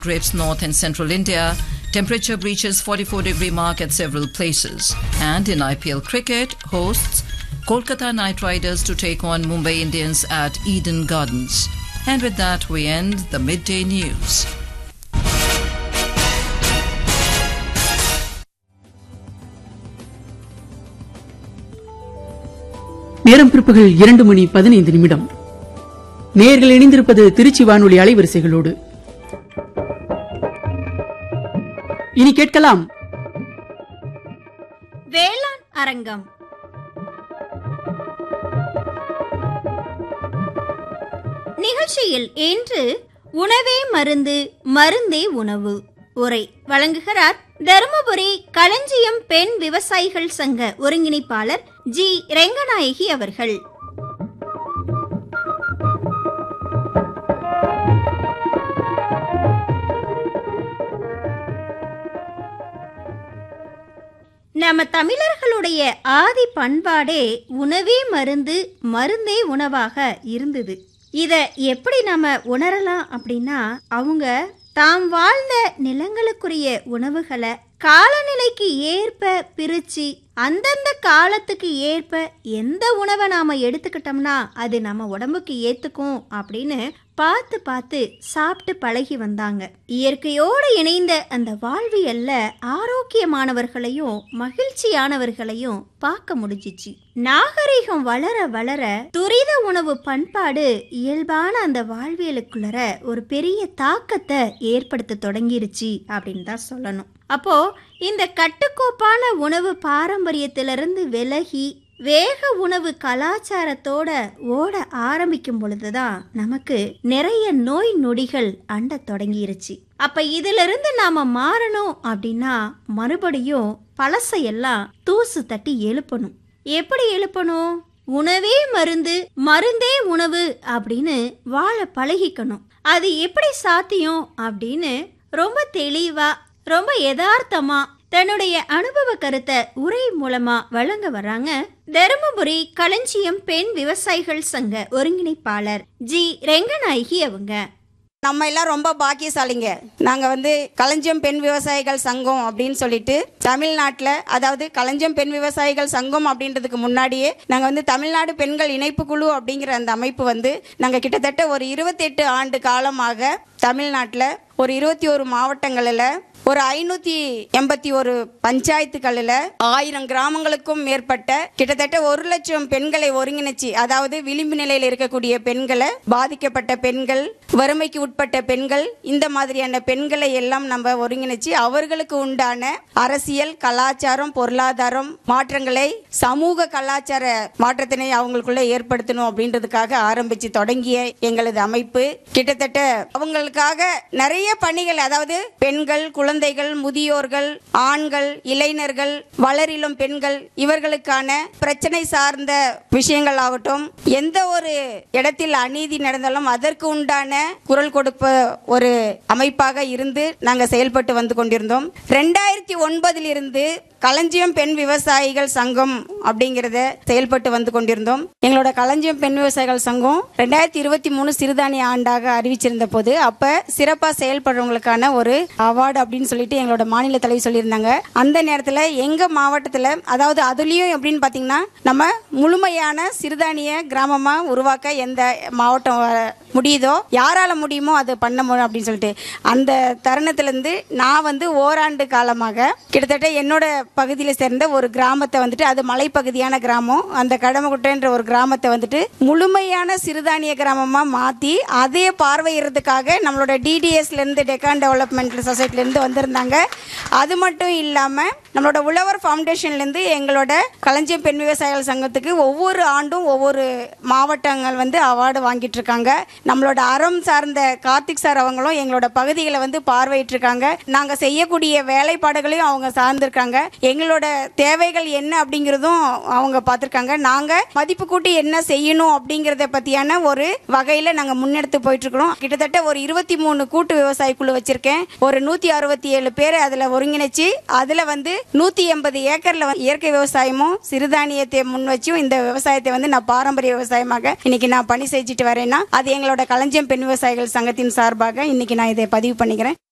grips north and central India. Temperature breaches 44 degree mark at several places. And in IPL cricket, hosts Kolkata Knight Riders to take on Mumbai Indians at Eden Gardens. And with that, we end the midday news. நேரம் பிற்பகல் இரண்டு மணி பதினைந்து நிமிடம் நேர்கள் இணைந்திருப்பது திருச்சி வானொலி அலைவரிசைகளோடு இனி கேட்கலாம் வேளாண் அரங்கம் நிகழ்ச்சியில் இன்று உணவே மருந்து மருந்தே உணவு உரை வழங்குகிறார் தருமபுரி களஞ்சியம் பெண் விவசாயிகள் சங்க ஒருங்கிணைப்பாளர் ஜி ரெங்கநாயகி அவர்கள் நம்ம தமிழர்களுடைய ஆதி பண்பாடே உணவே மருந்து மருந்தே உணவாக இருந்தது இத எப்படி நம்ம உணரலாம் அப்படின்னா அவங்க தாம் வாழ்ந்த நிலங்களுக்குரிய உணவுகளை காலநிலைக்கு ஏற்ப பிரிச்சு அந்தந்த காலத்துக்கு ஏற்ப எந்த உணவை நாம எடுத்துக்கிட்டோம்னா அது நம்ம உடம்புக்கு ஏத்துக்கும் அப்படின்னு பார்த்து பார்த்து சாப்பிட்டு பழகி வந்தாங்க இயற்கையோடு இணைந்த அந்த வாழ்வியல்ல ஆரோக்கியமானவர்களையும் மகிழ்ச்சியானவர்களையும் பார்க்க முடிஞ்சிச்சு நாகரிகம் வளர வளர துரித உணவு பண்பாடு இயல்பான அந்த வாழ்வியலுக்குள்ளர ஒரு பெரிய தாக்கத்தை ஏற்படுத்த தொடங்கிருச்சு அப்படின்னு தான் சொல்லணும் அப்போ இந்த கட்டுக்கோப்பான உணவு பாரம்பரியத்திலிருந்து விலகி வேக உணவு கலாச்சாரத்தோட ஓட ஆரம்பிக்கும் பொழுதுதான் நமக்கு நிறைய நோய் நொடிகள் அண்ட தொடங்கிருச்சு அப்ப இதிலிருந்து நாம மாறணும் அப்படின்னா மறுபடியும் பழசையெல்லாம் தூசு தட்டி எழுப்பணும் எப்படி எழுப்பணும் உணவே மருந்து மருந்தே உணவு அப்படின்னு வாழ பழகிக்கணும் அது எப்படி சாத்தியம் அப்படின்னு ரொம்ப தெளிவா ரொம்ப யதார்த்தமா தன்னுடைய அனுபவ கருத்தை உரை மூலமா வழங்க வர்றாங்க தருமபுரி களஞ்சியம் பெண் விவசாயிகள் சங்க ஒருங்கிணைப்பாளர் ஜி ரெங்கநாயகி அவங்க நம்ம எல்லாம் ரொம்ப பாக்கியசாலிங்க நாங்கள் வந்து களஞ்சியம் பெண் விவசாயிகள் சங்கம் அப்படின்னு சொல்லிட்டு தமிழ்நாட்டில் அதாவது களஞ்சியம் பெண் விவசாயிகள் சங்கம் அப்படின்றதுக்கு முன்னாடியே நாங்கள் வந்து தமிழ்நாடு பெண்கள் இணைப்பு குழு அப்படிங்கிற அந்த அமைப்பு வந்து நாங்கள் கிட்டத்தட்ட ஒரு இருபத்தெட்டு ஆண்டு காலமாக தமிழ்நாட்டில் ஒரு இருபத்தி ஒரு மாவட்டங்களில் ஒரு ஐநூற்றி எண்பத்தி ஒரு பஞ்சாயத்துகளில் ஆயிரம் கிராமங்களுக்கும் மேற்பட்ட கிட்டத்தட்ட ஒரு லட்சம் பெண்களை ஒருங்கிணைச்சு அதாவது விளிம்பு நிலையில் இருக்கக்கூடிய பெண்களை பாதிக்கப்பட்ட பெண்கள் வறுமைக்கு உட்பட்ட பெண்கள் இந்த மாதிரியான பெண்களை எல்லாம் நம்ம ஒருங்கிணைச்சு அவர்களுக்கு உண்டான அரசியல் கலாச்சாரம் பொருளாதாரம் மாற்றங்களை சமூக கலாச்சார மாற்றத்தினை அவங்களுக்குள்ள ஏற்படுத்தணும் அப்படின்றதுக்காக ஆரம்பிச்சு தொடங்கிய எங்களது அமைப்பு கிட்டத்தட்ட அவங்களுக்காக நிறைய பணிகள் அதாவது பெண்கள் குழந்தைகள் முதியோர்கள் ஆண்கள் இளைஞர்கள் வளரிலும் பெண்கள் இவர்களுக்கான பிரச்சனை சார்ந்த விஷயங்கள் ஆகட்டும் எந்த ஒரு இடத்தில் அநீதி நடந்தாலும் அதற்கு உண்டான குரல் கொடுப்ப ஒரு அமைப்பாக இருந்து நாங்கள் செயல்பட்டு வந்து கொண்டிருந்தோம் ரெண்டாயிரத்தி ஒன்பதில் இருந்து களஞ்சியம் பெண் விவசாயிகள் சங்கம் அப்படிங்கிறத செயல்பட்டு வந்து கொண்டிருந்தோம் எங்களோட களஞ்சியம் பெண் விவசாயிகள் சங்கம் ரெண்டாயிரத்தி இருபத்தி மூணு சிறுதானிய ஆண்டாக அறிவிச்சிருந்த போது அப்ப சிறப்பா செயல்படுறவங்களுக்கான ஒரு அவார்டு அப்படின்னு சொல்லிட்டு எங்களோட மாநில தலைவி சொல்லியிருந்தாங்க அந்த நேரத்தில் எங்க மாவட்டத்தில் அதாவது அதுலயும் எப்படின்னு பார்த்தீங்கன்னா நம்ம முழுமையான சிறுதானிய கிராமமா உருவாக்க எந்த மாவட்டம் வ- முடியுதோ யாரால முடியுமோ அது பண்ண முடியும் அப்படின்னு சொல்லிட்டு அந்த தருணத்திலேருந்து நான் வந்து ஓராண்டு காலமாக கிட்டத்தட்ட என்னோட பகுதியில் சேர்ந்த ஒரு கிராமத்தை வந்துட்டு அது மலைப்பகுதியான கிராமம் அந்த கடமகுட்டைன்ற ஒரு கிராமத்தை வந்துட்டு முழுமையான சிறுதானிய கிராமமாக மாற்றி அதே பார்வையிடுறதுக்காக நம்மளோட டிடிஎஸ்லேருந்து டெக்கான் டெவலப்மெண்ட் சொசைட்டிலேருந்து வந்திருந்தாங்க அது மட்டும் இல்லாமல் நம்மளோட உழவர் ஃபவுண்டேஷன்லேருந்து எங்களோட களஞ்சியம் பெண் விவசாயிகள் சங்கத்துக்கு ஒவ்வொரு ஆண்டும் ஒவ்வொரு மாவட்டங்கள் வந்து அவார்டு வாங்கிட்டு இருக்காங்க நம்மளோட அறம் சார்ந்த கார்த்திக் சார் அவங்களும் எங்களோட பகுதிகளை வந்து பார்வையிட்டிருக்காங்க நாங்கள் செய்யக்கூடிய வேலைப்பாடுகளையும் அவங்க சார்ந்திருக்காங்க எங்களோட தேவைகள் என்ன அப்படிங்கிறதும் அவங்க பார்த்துருக்காங்க நாங்கள் மதிப்பு கூட்டி என்ன செய்யணும் அப்படிங்கிறத பற்றியான ஒரு வகையில் நாங்கள் முன்னெடுத்து போயிட்டு இருக்கிறோம் கிட்டத்தட்ட ஒரு இருபத்தி மூணு கூட்டு விவசாய குழு வச்சிருக்கேன் ஒரு நூற்றி அறுபத்தி ஏழு பேர் அதில் ஒருங்கிணைச்சு அதில் வந்து நூற்றி எண்பது ஏக்கரில் வந்து இயற்கை விவசாயமும் சிறுதானியத்தை முன் வச்சும் இந்த விவசாயத்தை வந்து நான் பாரம்பரிய விவசாயமாக இன்னைக்கு நான் பணி செஞ்சுட்டு வரேன்னா அது எங்களோட களஞ்சியம் பெண் விவசாயிகள் சங்கத்தின் சார்பாக இன்னைக்கு நான் இதை பதிவு பண்ணிக்கிறேன்